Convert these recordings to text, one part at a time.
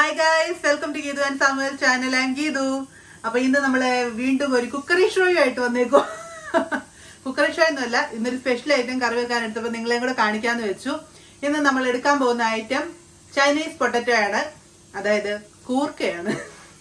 Hi guys welcome to Geethu and Samuel channel and Geethu അപ്പൊ ഇന്ന് നമ്മള് വീണ്ടും ഒരു കുക്കറി ഷോ ആയിട്ട് വന്നേക്കോ കുക്കറി ഷോ ഒന്നുമല്ല ഇന്നൊരു സ്പെഷ്യൽ ഐറ്റം കറി വെക്കാൻ എടുത്തപ്പോ നിങ്ങളെയും കൂടെ കാണിക്കാന്ന് വെച്ചു ഇന്ന് നമ്മൾ എടുക്കാൻ പോകുന്ന ഐറ്റം ചൈനീസ് പൊട്ടറ്റോ ആണ് അതായത് കൂർക്കയാണ്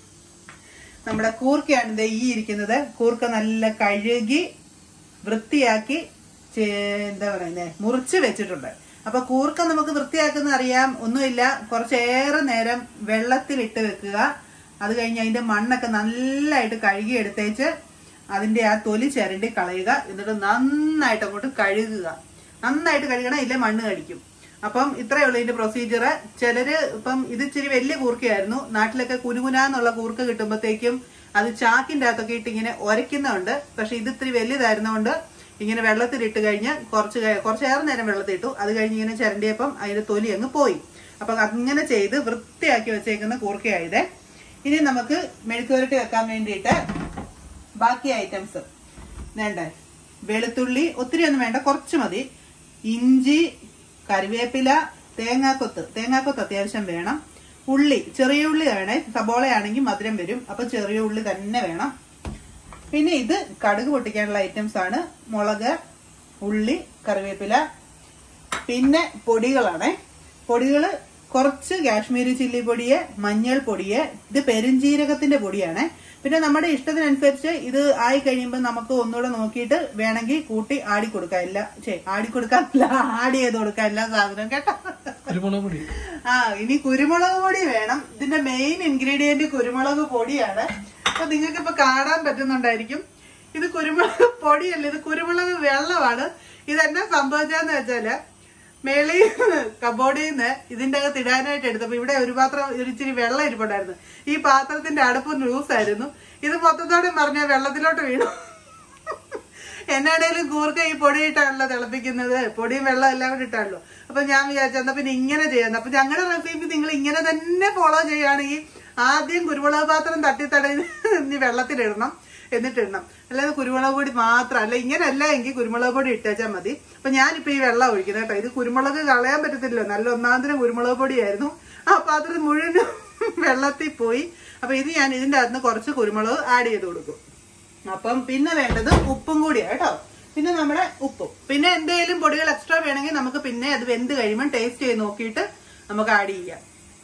നമ്മുടെ കൂർക്കയാണ് ദേ ഈ ഇരിക്കുന്നത് കൂർക്ക നല്ല കഴുകി വൃത്തിയാക്കി ചെ- എന്താ പറയുന്നത് മുറിച്ച് വെച്ചിട്ടുണ്ട് അപ്പൊ കൂർക്ക നമുക്ക് വൃത്തിയാക്കുന്ന അറിയാം ഒന്നുമില്ല കുറച്ചേറെ നേരം വെള്ളത്തിലിട്ട് വെക്കുക അത് കഴിഞ്ഞ് അതിന്റെ മണ്ണൊക്കെ നല്ലതായിട്ട് കഴുകി എടുത്തേച്ച് അതിന്റെ ആ തൊലി ചിരണ്ടി കളയുക എന്നിട്ട് നന്നായിട്ട് അങ്ങോട്ട് കഴുകുക നന്നായിട്ട് കഴുകണം ഇല്ലേ മണ്ണ് കടിക്കും അപ്പം ഇത്രയേ ഉള്ളൂ ഇതിന്റെ പ്രൊസീജിയർ ചിലര് ഇപ്പം ഇത് ഇച്ചിരി വലിയ കൂർക്കയായിരുന്നു നാട്ടിലൊക്കെ കുനുകുനാന്നുള്ള കൂർക്ക കിട്ടുമ്പോഴത്തേക്കും അത് ചാക്കിന്റെ അകത്തൊക്കെ ഇട്ട് ഇങ്ങനെ ഉരയ്ക്കുന്നുണ്ട് പക്ഷെ ഇത് ഇത്തിരി വലുതായിരുന്നതുകൊണ്ട് ഇങ്ങനെ വെള്ളത്തിലിട്ട് കഴിഞ്ഞ് കുറച്ച് കഴി- കുറച്ചേറെ നേരം വെള്ളത്തിലിട്ടു അത് കഴിഞ്ഞ് ഇങ്ങനെ ചിരണ്ടിയപ്പം അതിന്റെ തൊലി അങ്ങ് പോയി അപ്പൊ അങ്ങനെ ചെയ്ത് വൃത്തിയാക്കി വെച്ചേക്കുന്ന കൂർക്കയായത് ഇനി നമുക്ക് മെഴുക്കുവരട്ടി വെക്കാൻ വേണ്ടിയിട്ട് ബാക്കി ഐറ്റംസ് വേണ്ടേ വെളുത്തുള്ളി ഒത്തിരി ഒന്നും വേണ്ട കുറച്ച് മതി ഇഞ്ചി കറിവേപ്പില തേങ്ങാക്കൊത്ത് തേങ്ങാക്കൊത്ത് അത്യാവശ്യം വേണം ഉള്ളി ചെറിയ ഉള്ളി വേണേ സബോളയാണെങ്കിൽ മധുരം വരും അപ്പൊ ചെറിയ ഉള്ളി തന്നെ വേണം പിന്നെ ഇത് കടുക് പൊട്ടിക്കാനുള്ള ഐറ്റംസ് ആണ് മുളക് ഉള്ളി കറിവേപ്പില പിന്നെ പൊടികളാണ് പൊടികള് കുറച്ച് കാശ്മീരി ചില്ലി പൊടിയെ മഞ്ഞൾ പൊടിയെ ഇത് പെരുംജീരകത്തിന്റെ പൊടിയാണ് പിന്നെ നമ്മുടെ ഇഷ്ടത്തിനനുസരിച്ച് ഇത് ആയി കഴിയുമ്പോൾ നമുക്ക് ഒന്നുകൂടെ നോക്കിയിട്ട് വേണമെങ്കിൽ കൂട്ടി ആടി കൊടുക്കാം എല്ലാ ചേ ആടി കൊടുക്കാനില്ല ആഡ് ചെയ്ത് കൊടുക്കാം എല്ലാ സാധനവും കേട്ടോ കുരുമുളക് പൊടി ആ ഇനി കുരുമുളക് പൊടി വേണം ഇതിന്റെ മെയിൻ ഇൻഗ്രീഡിയന്റ് കുരുമുളക് പൊടിയാണ് അപ്പൊ നിങ്ങൾക്ക് ഇപ്പൊ കാണാൻ പറ്റുന്നുണ്ടായിരിക്കും ഇത് കുരുമുളക് പൊടിയല്ല ഇത് കുരുമുളക് വെള്ളമാണ് ഇതെന്നാ സംഭവിച്ചതെന്ന് വെച്ചാല് മേളിൽ കബോർഡിൽ നിന്ന് ഇതിന്റെ അകത്ത് ഇടാനായിട്ട് എടുത്തപ്പോ ഇവിടെ ഒരു പാത്രം ഒരു ഇച്ചിരി വെള്ളം ഇരിപ്പുണ്ടായിരുന്നു ഈ പാത്രത്തിന്റെ അടുപ്പ് ലൂസ് ആയിരുന്നു ഇത് മൊത്തത്തോടെ പറഞ്ഞ വെള്ളത്തിലോട്ട് വീണു എന്നാണേലും കൂർക്ക ഈ പൊടിയിട്ടാണല്ലോ തിളപ്പിക്കുന്നത് പൊടിയും വെള്ളം എല്ലാം കൂടി ഇട്ടാണല്ലോ അപ്പൊ ഞാൻ വിചാരിച്ചു എന്നാ പിന്നെ ഇങ്ങനെ ചെയ്യാന്ന് അപ്പൊ ഞങ്ങളുടെ റെസിപ്പി നിങ്ങൾ ഇങ്ങനെ തന്നെ ഫോളോ ചെയ്യുകയാണെങ്കിൽ ആദ്യം കുരുമുളക് പാത്രം തട്ടിത്തടഞ്ഞ് വെള്ളത്തിലിടണം എന്നിട്ടിടണം അല്ലാതെ കുരുമുളക് പൊടി മാത്രം അല്ല ഇങ്ങനെയല്ല എങ്കിൽ കുരുമുളക് പൊടി ഇട്ടേച്ചാൽ മതി അപ്പൊ ഞാനിപ്പോ ഈ വെള്ളം ഒഴിക്കുന്നത് കേട്ടോ ഇത് കുരുമുളക് കളയാൻ പറ്റത്തില്ല നല്ല ഒന്നാന്തരം കുരുമുളക് പൊടിയായിരുന്നു ആ പാത്രം മുഴുവൻ വെള്ളത്തിൽ പോയി അപ്പൊ ഇത് ഞാൻ ഇതിന്റെ അകത്ത് കുറച്ച് കുരുമുളക് ആഡ് ചെയ്ത് കൊടുക്കും അപ്പം പിന്നെ വേണ്ടത് ഉപ്പും കൂടിയാ കേട്ടോ പിന്നെ നമ്മുടെ ഉപ്പും പിന്നെ എന്തെങ്കിലും പൊടികൾ എക്സ്ട്രാ വേണമെങ്കിൽ നമുക്ക് പിന്നെ അത് വെന്ത് കഴിയുമ്പോൾ ടേസ്റ്റ് ചെയ്ത് നോക്കിയിട്ട് നമുക്ക് ആഡ് ചെയ്യാം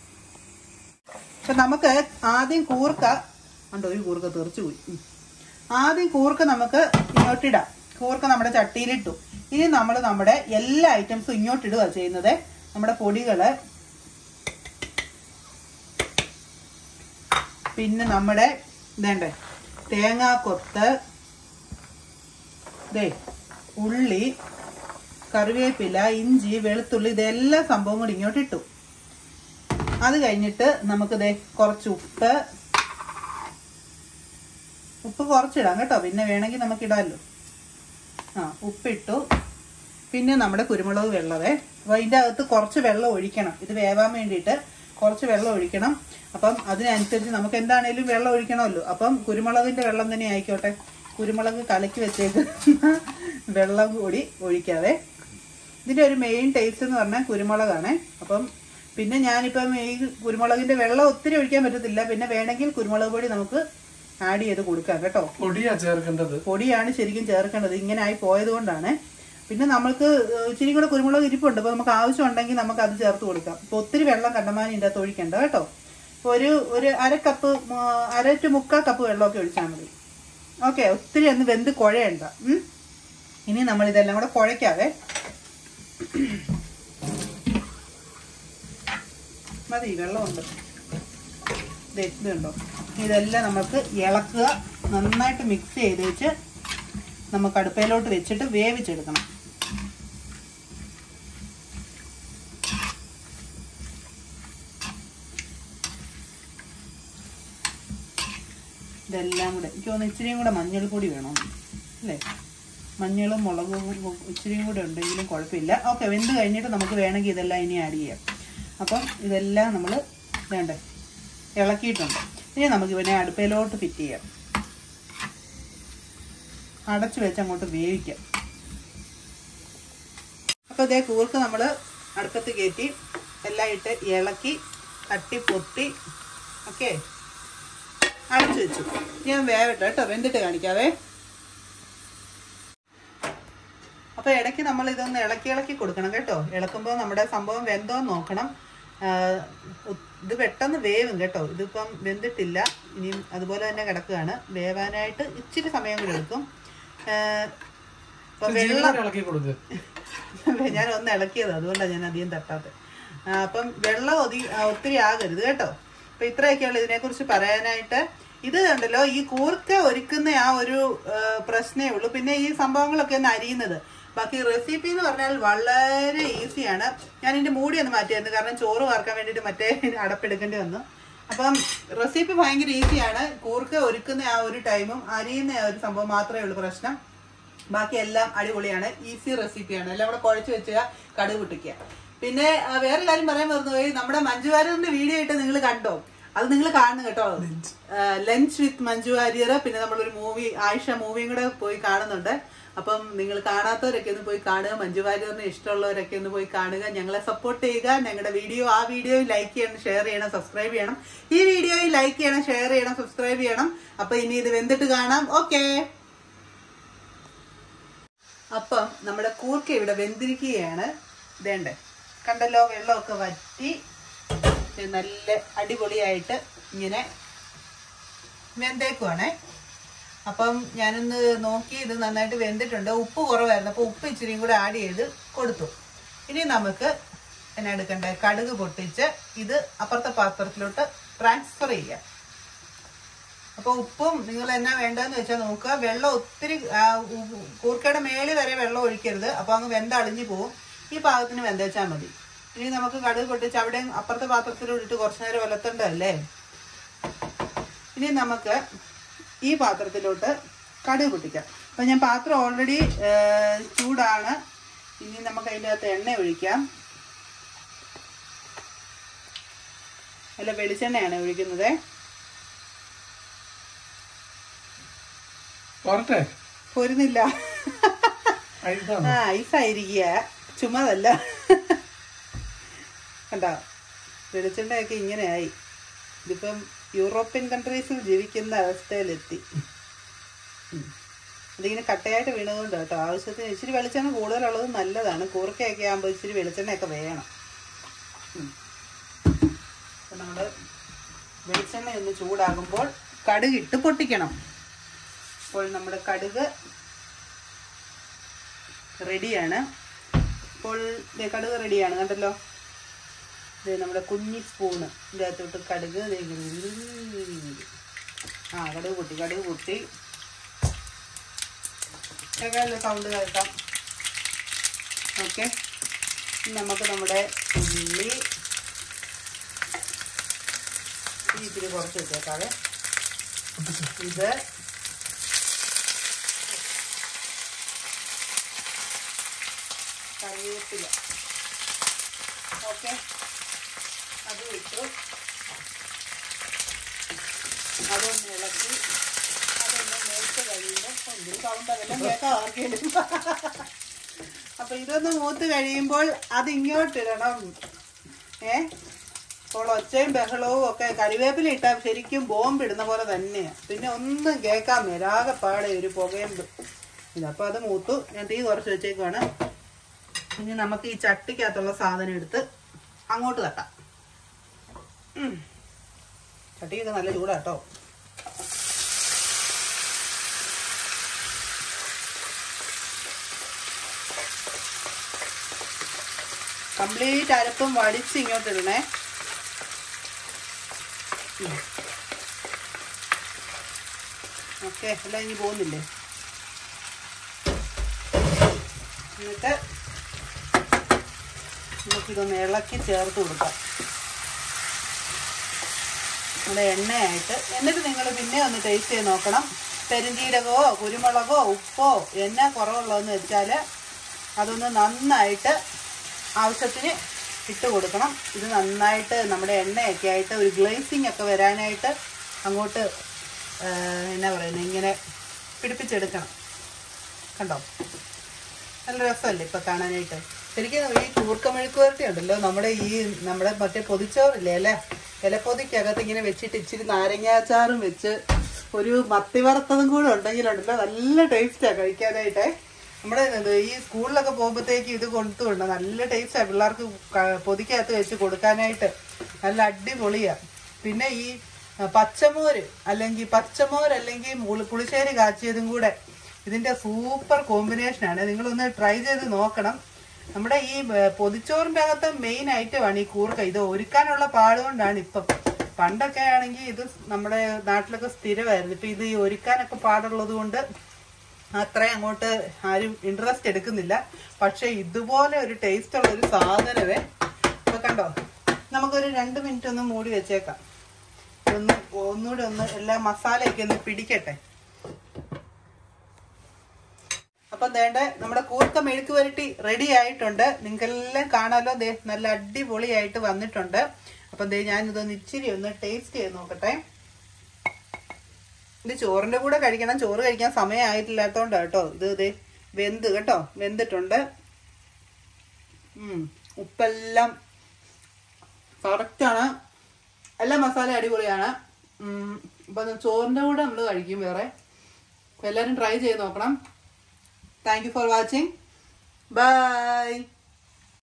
അപ്പൊ നമുക്ക് ആദ്യം കൂർക്ക ഉണ്ടോ ഒരു കൂർക്ക തെറിച്ചു പോയി ഉം. ആദ്യം കൂർക്ക നമുക്ക് ഇങ്ങോട്ടിടാം കൂർക്ക നമ്മുടെ ചട്ടിയിലിട്ടു ഇനി നമ്മൾ നമ്മുടെ എല്ലാ ഐറ്റംസും ഇങ്ങോട്ടിടുക ചെയ്യുന്നത് നമ്മുടെ പൊടികള് പിന്നെ നമ്മുടെ ഇതേണ്ടേ തേങ്ങാക്കൊത്ത് ദേ ഉള്ളി കറിവേപ്പില ഇഞ്ചി വെളുത്തുള്ളി ഇതെല്ലാ സംഭവം കൂടി ഇങ്ങോട്ട് ഇട്ടു അത് കഴിഞ്ഞിട്ട് നമുക്ക് ദേ കുറച്ച് ഉപ്പ് ഉപ്പ് കുറച്ചിടാം കേട്ടോ പിന്നെ വേണമെങ്കിൽ നമുക്ക് ഇടാമല്ലോ ആ ഉപ്പിട്ടു പിന്നെ നമ്മുടെ കുരുമുളക് വെള്ളമേ അപ്പോൾ അതിൻ്റെ അകത്ത് കുറച്ച് വെള്ളം ഒഴിക്കണം ഇത് വേവാൻ വേണ്ടിയിട്ട് കുറച്ച് വെള്ളം ഒഴിക്കണം അപ്പം അതിനനുസരിച്ച് നമുക്ക് എന്താണേലും വെള്ളം ഒഴിക്കണമല്ലോ അപ്പം കുരുമുളകിന്റെ വെള്ളം തന്നെ ആയിക്കോട്ടെ കുരുമുളക് കലക്കി വെച്ചേക്ക് വെള്ളം കൂടി ഒഴിക്കാവേ ഇതിന്റെ ഒരു മെയിൻ ടേസ്റ്റ് എന്ന് പറഞ്ഞാൽ കുരുമുളകാണ് അപ്പം പിന്നെ ഞാനിപ്പം ഈ കുരുമുളകിന്റെ വെള്ളം ഒത്തിരി ഒഴിക്കാൻ പറ്റത്തില്ല പിന്നെ വേണമെങ്കിൽ കുരുമുളക് പൊടി നമുക്ക് ആഡ് ചെയ്ത് കൊടുക്കാം കേട്ടോ പൊടിയാ ചേർക്കേണ്ടത് പൊടിയാണ് ശരിക്കും ചേർക്കേണ്ടത് ഇങ്ങനെ ആയി പോയത് കൊണ്ടാണ് പിന്നെ നമ്മൾക്ക് ഏഹ്, ഇച്ചിരി കൂടെ കുരുമുളക് ഇരിപ്പുണ്ട് അപ്പോൾ നമുക്ക് ആവശ്യമുണ്ടെങ്കിൽ നമുക്ക് അത് ചേർത്ത് കൊടുക്കാം ഇപ്പോൾ ഒത്തിരി വെള്ളം കണ്ടമാനം ഇതിൻ്റെ അകത്ത് ഒഴിക്കണ്ട കേട്ടോ ഇപ്പൊ ഒരു ഒരു അര കപ്പ് ഉം, അര ടു മുക്കാൽ കപ്പ് വെള്ളമൊക്കെ ഒഴിച്ചാൽ മതി ഓക്കെ ഒത്തിരി ഒന്ന് വെന്ത് കുഴയണ്ട ഉം. ഇനി നമ്മൾ ഇതെല്ലാം കൂടെ കുഴയ്ക്കാവേ മതി വെള്ളമുണ്ട് ദേ, ഇതുണ്ടോ ഇതെല്ലാം നമുക്ക് ഇളക്കുക നന്നായിട്ട് മിക്സ് ചെയ്ത് വെച്ച് നമുക്ക് അടുപ്പയിലോട്ട് വെച്ചിട്ട് വേവിച്ചെടുക്കണം ഇതെല്ലാം കൂടെ എനിക്ക് തോന്നുന്നു ഇച്ചിരിയും കൂടെ മഞ്ഞൾപ്പൊടി വേണം അല്ലേ മഞ്ഞളും മുളകും ഇച്ചിരിയും കൂടെ ഉണ്ടെങ്കിലും കുഴപ്പമില്ല ഓക്കെ വെന്ത് കഴിഞ്ഞിട്ട് നമുക്ക് വേണമെങ്കിൽ ഇതെല്ലാം ഇനി ആഡ് ചെയ്യാം അപ്പം ഇതെല്ലാം നമ്മൾ വേണ്ടേ ഇളക്കിയിട്ടുണ്ട് ഇനി നമുക്ക് ഇവനെ അടുപ്പയിലോട്ട് ഫിറ്റ് ചെയ്യാം അടച്ചു വെച്ച് അങ്ങോട്ട് വേവിക്കാം അപ്പോൾ ഇതേ കൂർക്ക് നമ്മൾ അടുപ്പത്ത് കയറ്റി എല്ലാം ഇട്ട് ഇളക്കി തട്ടി പൊത്തി ഓക്കെ അടച്ചു വെച്ചു ഞാൻ വേവട്ടെ കേട്ടോ വെന്തിട്ട് കാണിക്കാവേ അപ്പൊ ഇടയ്ക്ക് നമ്മൾ ഇതൊന്ന് ഇളക്കി ഇളക്കി കൊടുക്കണം കേട്ടോ ഇളക്കുമ്പോൾ നമ്മുടെ സംഭവം വെന്തോ നോക്കണം ആ, ഉ- ഇത് പെട്ടെന്ന് വേവും കേട്ടോ ഇതിപ്പം വെന്തിട്ടില്ല ഇനിയും അതുപോലെ തന്നെ കിടക്കുകയാണ് വേവാനായിട്ട് ഇച്ചിരി സമയം കൂടി എടുക്കും ആ, ഇപ്പൊ വെള്ളം ജീവനോടെ ഇളക്കി കൊടുക്ക് ഞാൻ ഒന്ന് ഇളക്കിയത് അതുകൊണ്ടാണ് ഞാൻ അധികം തട്ടാത്തത് ആ, അപ്പം വെള്ളം ഒതി ആ, ഒത്തിരി ആകരുത് കേട്ടോ അപ്പൊ ഇത്രയൊക്കെയുള്ള ഇതിനെക്കുറിച്ച് പറയാനായിട്ട് ഇത് ഉണ്ടല്ലോ ഈ കൂർക്ക ഒരുക്കുന്ന ആ ഒരു ആ, പ്രശ്നമേ ഉള്ളൂ പിന്നെ ഈ സംഭവങ്ങളൊക്കെ ഒന്ന് അരിയുന്നത് ബാക്കി റെസിപ്പി എന്ന് പറഞ്ഞാൽ വളരെ ഈസിയാണ് ഞാൻ ഇതിന്റെ മൂടി ഒന്ന് മാറ്റിയായിരുന്നു കാരണം ചോറ് വാർക്കാൻ വേണ്ടിയിട്ട് മറ്റേ അടപ്പെടുക്കേണ്ടി വന്നു അപ്പം റെസിപ്പി ഭയങ്കര ഈസിയാണ് കൂർക്ക ഒരുക്കുന്ന ആ ഒരു ടൈമും അരിയുന്ന ആ ഒരു സംഭവം മാത്രമേ ഉള്ളൂ പ്രശ്നം ബാക്കി എല്ലാം അടിപൊളിയാണ് ഈസി റെസിപ്പിയാണ് എല്ലാം കൂടെ കുഴച്ച് വെച്ചുക കടുക് പൊട്ടിക്കുക പിന്നെ ആ, വേറെ കാര്യം പറയാൻ മറന്നുപോയി നമ്മുടെ മഞ്ജു വാര്യറിന്റെ വീഡിയോ ആയിട്ട് നിങ്ങൾ കണ്ടോ അത് നിങ്ങൾ കാണുന്നു കേട്ടോ ലഞ്ച് വിത്ത് മഞ്ജു വാര്യർ പിന്നെ നമ്മളൊരു മൂവി ആയിഷ മൂവിയും കൂടെ പോയി കാണുന്നുണ്ട് അപ്പം നിങ്ങൾ കാണാത്തവരൊക്കെ ഒന്ന് പോയി കാണുക മഞ്ജു വാര്യറിന് ഇഷ്ടമുള്ളവരൊക്കെ ഒന്ന് പോയി കാണുക ഞങ്ങളെ സപ്പോർട്ട് ചെയ്യുക ഞങ്ങളുടെ വീഡിയോ ആ വീഡിയോ ലൈക്ക് ചെയ്യണം ഷെയർ ചെയ്യണം സബ്സ്ക്രൈബ് ചെയ്യണം ഈ വീഡിയോയിൽ ലൈക്ക് ചെയ്യണം ഷെയർ ചെയ്യണം സബ്സ്ക്രൈബ് ചെയ്യണം അപ്പൊ ഇനി ഇത് വെന്തിട്ട് കാണാം ഓക്കേ അപ്പം നമ്മുടെ കൂർക്ക ഇവിടെ വെന്തിരിക്കുകയാണ് വേണ്ടേ കണ്ടല്ലോ വെള്ളമൊക്കെ വറ്റി ഇത് നല്ല അടിപൊളിയായിട്ട് ഇങ്ങനെ വെന്തേക്കുവാണേ അപ്പം ഞാനൊന്ന് നോക്കി ഇത് നന്നായിട്ട് വെന്തിട്ടുണ്ട് ഉപ്പ് കുറവായിരുന്നു അപ്പോൾ ഉപ്പ് ഇച്ചിരിയും കൂടെ ആഡ് ചെയ്ത് കൊടുത്തു ഇനി നമുക്ക് എന്നാ എടുക്കണ്ടേ കടുക് പൊട്ടിച്ച് ഇത് അപ്പുറത്തെ പാത്രത്തിലോട്ട് ട്രാൻസ്ഫർ ചെയ്യാം അപ്പൊ ഉപ്പും നിങ്ങൾ എന്നാ വേണ്ടതെന്ന് വെച്ചാൽ നോക്കുക വെള്ളം ഒത്തിരി ആ, ഉ- കൂർക്കയുടെ മേളി വരെ വെള്ളം ഒഴിക്കരുത് അപ്പൊ അങ്ങ് വെന്തളിഞ്ഞു പോവും ഈ പാകത്തിന് വെന്തേച്ചാൽ മതി ഇനി നമുക്ക് കടുക് പൊട്ടിച്ച് അവിടെ അപ്പുറത്തെ പാത്രത്തിലോട്ടിട്ട് കുറച്ചു നേരം ഒലത്തണ്ടല്ലേ ഇനി നമുക്ക് ഈ പാത്രത്തിലോട്ട് കടുക് പൊട്ടിക്കാം അപ്പൊ ഞാൻ പാത്രം ഓൾറെഡി ചൂടാണ് ഇനി നമുക്ക് അതിൻ്റെ അകത്ത് എണ്ണ ഒഴിക്കാം അല്ല വെളിച്ചെണ്ണയാണ് ഒഴിക്കുന്നത് പോരട്ടെ പോരുന്നില്ല ഇതാണ് ആ ഐസായിരിക്കുക ചുമതല്ല കണ്ട വെളിച്ചെണ്ണയൊക്കെ ഇങ്ങനെയായി ഇതിപ്പം യൂറോപ്യൻ കൺട്രീസിൽ ജീവിക്കുന്ന അവസ്ഥയിലെത്തി ഉം. അതിങ്ങനെ കട്ടയായിട്ട് വീണതുകൊണ്ട് കേട്ടോ ആവശ്യത്തിന് ഇച്ചിരി വെളിച്ചെണ്ണ കൂടുതലുള്ളത് നല്ലതാണ് കൂർക്കയൊക്കെ ആകുമ്പോൾ ഇച്ചിരി വെളിച്ചെണ്ണയൊക്കെ വേണം ഉം. അപ്പം നമ്മൾ വെളിച്ചെണ്ണ ഒന്ന് ചൂടാകുമ്പോൾ കടുക് ഇട്ട് പൊട്ടിക്കണം അപ്പോൾ നമ്മുടെ കടുക് റെഡിയാണ് ഇപ്പോൾ ദേ കടുക് റെഡിയാണ് കണ്ടല്ലോ ഇത് നമ്മുടെ കുഞ്ഞി സ്പൂണ് ഇതിൻ്റെ അകത്തോട്ട് കടുക് ദേ ഇങ്ങനെ. ആ കടുക് പൊട്ടി കടുക് പൊട്ടി കേൾക്കാമല്ലോ സൗണ്ട് കേൾക്കാം ഓക്കെ നമുക്ക് നമ്മുടെ ഉള്ളി ഈ ഇത്തിരി കുറച്ച് വെച്ചേക്കാവേ ഇത് കറിവേപ്പില ഓക്കെ അത് ഇട്ടു അതൊന്ന് ഇളക്കി അതൊന്ന് മൂത്ത് കഴിയുമ്പോൾ എന്തൊരു സൗണ്ട് അതെല്ലാം കേൾക്കാം ആർക്കെങ്കിലും അപ്പൊ ഇതൊന്ന് മൂത്ത് കഴിയുമ്പോൾ അത് ഇങ്ങോട്ടിടണം ഏ അപ്പോൾ ഒച്ചയും ബഹളവും ഒക്കെ കരിവേപ്പില ഇട്ടാൽ ശരിക്കും ബോംബ് ഇടുന്ന പോലെ തന്നെയാണ് പിന്നെ ഒന്നും കേൾക്കാൻ മേലാകെ പാടെ ഒരു പുകയും ഇതപ്പോൾ അത് മൂത്തു ഞാൻ തീ കുറച്ച് വെച്ചേക്കുവാണ് ഇനി നമുക്ക് ഈ ചട്ടിക്കകത്തുള്ള സാധനം എടുത്ത് അങ്ങോട്ട് തട്ടാം ഉം. ചട്ടിക്കൊക്കെ നല്ല ചൂടാട്ടോ കംപ്ലീറ്റ് അരപ്പും വടിച്ച് ഇങ്ങോട്ട് ഇടണേ ഓക്കെ എല്ലാം ഇനി പോകുന്നില്ലേ എന്നിട്ട് നമുക്കിതൊന്ന് ഇളക്കി ചേർത്ത് കൊടുക്കാം നമ്മുടെ എണ്ണയായിട്ട് എന്നിട്ട് നിങ്ങൾ പിന്നെ ഒന്ന് ടേസ്റ്റ് ചെയ്ത് നോക്കണം പെരുംജീരകമോ കുരുമുളകോ ഉപ്പോ എന്നാ കുറവുള്ളതെന്ന് വെച്ചാൽ അതൊന്ന് നന്നായിട്ട് ആവശ്യത്തിന് ഇട്ട് കൊടുക്കണം ഇത് നന്നായിട്ട് നമ്മുടെ എണ്ണയൊക്കെ ആയിട്ട് ഒരു ഗ്ലേസിങ് ഒക്കെ വരാനായിട്ട് അങ്ങോട്ട് ആ, എന്നാ പറയുന്നത് ഇങ്ങനെ പിടിപ്പിച്ചെടുക്കണം കണ്ടോ നല്ല രസമല്ലേ ഇപ്പം കാണാനായിട്ട് ശരിക്കും ഈ കൂർക്ക മെഴുക്കുവരട്ടി ഉണ്ടല്ലോ നമ്മുടെ ഈ നമ്മുടെ മറ്റേ പൊതിച്ചോറില്ലേ അല്ലേ ഇലപ്പൊതിക്കകത്ത് ഇങ്ങനെ വെച്ചിട്ട് ഇച്ചിരി നാരങ്ങാച്ചാറും വെച്ച് ഒരു മത്തി വറുത്തതും കൂടെ ഉണ്ടെങ്കിലുണ്ടല്ലോ നല്ല ടേസ്റ്റാണ് കഴിക്കാനായിട്ടേ നമ്മുടെ ഇത് ഈ സ്കൂളിലൊക്കെ പോകുമ്പോഴത്തേക്ക് ഇത് കൊടുത്തുകൊണ്ട് നല്ല ടേസ്റ്റാണ് പിള്ളേർക്ക് ക- പൊതിക്കകത്ത് വെച്ച് കൊടുക്കാനായിട്ട് നല്ല അടിപൊളിയാ പിന്നെ ഈ ആ, പച്ചമോര് അല്ലെങ്കിൽ പച്ചമോര് അല്ലെങ്കിൽ പുളി- പുളിശ്ശേരി കാച്ചിയതും കൂടെ ഇതിന്റെ സൂപ്പർ കോമ്പിനേഷനാണ് നിങ്ങളൊന്ന് ട്രൈ ചെയ്ത് നോക്കണം നമ്മുടെ ഈ ഏർ, പൊതിച്ചോറിന്റെ അകത്ത് മെയിൻ ഐറ്റമാണ് ഈ കൂർക്ക ഇത് ഒരുക്കാനുള്ള പാടുകൊണ്ടാണ് ഇപ്പം പണ്ടൊക്കെ ആണെങ്കിൽ ഇത് നമ്മുടെ നാട്ടിലൊക്കെ സ്ഥിരമായിരുന്നു ഇപ്പൊ ഇത് ഈ ഒരുക്കാനൊക്കെ പാടുള്ളത് കൊണ്ട് അത്രയും അങ്ങോട്ട് ആരും ഇൻട്രസ്റ്റ് എടുക്കുന്നില്ല പക്ഷെ ഇതുപോലെ ഒരു ടേസ്റ്റ് ഉള്ള ഒരു സാധനമേ ഇപ്പൊ കണ്ടോ നമുക്കൊരു രണ്ട് മിനിറ്റ് ഒന്ന് മൂടി വെച്ചേക്കാം ഒന്ന് ഒന്നുകൂടെ ഒന്ന് എല്ലാ മസാലയൊക്കെ ഒന്ന് പിടിക്കട്ടെ അപ്പം വേണ്ട നമ്മുടെ കൂർക്ക മെഴുക്ക് വരട്ടി റെഡി ആയിട്ടുണ്ട് നിങ്ങൾക്കെല്ലാം കാണാലോ ദേ നല്ല അടിപൊളിയായിട്ട് വന്നിട്ടുണ്ട് അപ്പം ദേ ഞാൻ ഇതൊന്ന് ഇച്ചിരി ഒന്ന് ടേസ്റ്റ് ചെയ്ത് നോക്കട്ടെ ഇത് ചോറിന്റെ കൂടെ കഴിക്കണം ചോറ് കഴിക്കാൻ സമയമായിട്ടില്ലാത്തോണ്ട് കേട്ടോ ഇത് ദേ വെന്ത് കേട്ടോ വെന്തിട്ടുണ്ട് ഉം, ഉപ്പെല്ലാം കറക്റ്റാണ് എല്ലാ മസാല അടിപൊളിയാണ് ഉം, അപ്പൊ ഇത് ചോറിന്റെ കൂടെ നമ്മൾ കഴിക്കും വേറെ അപ്പൊ എല്ലാവരും ട്രൈ ചെയ്ത് നോക്കണം thank you for watching by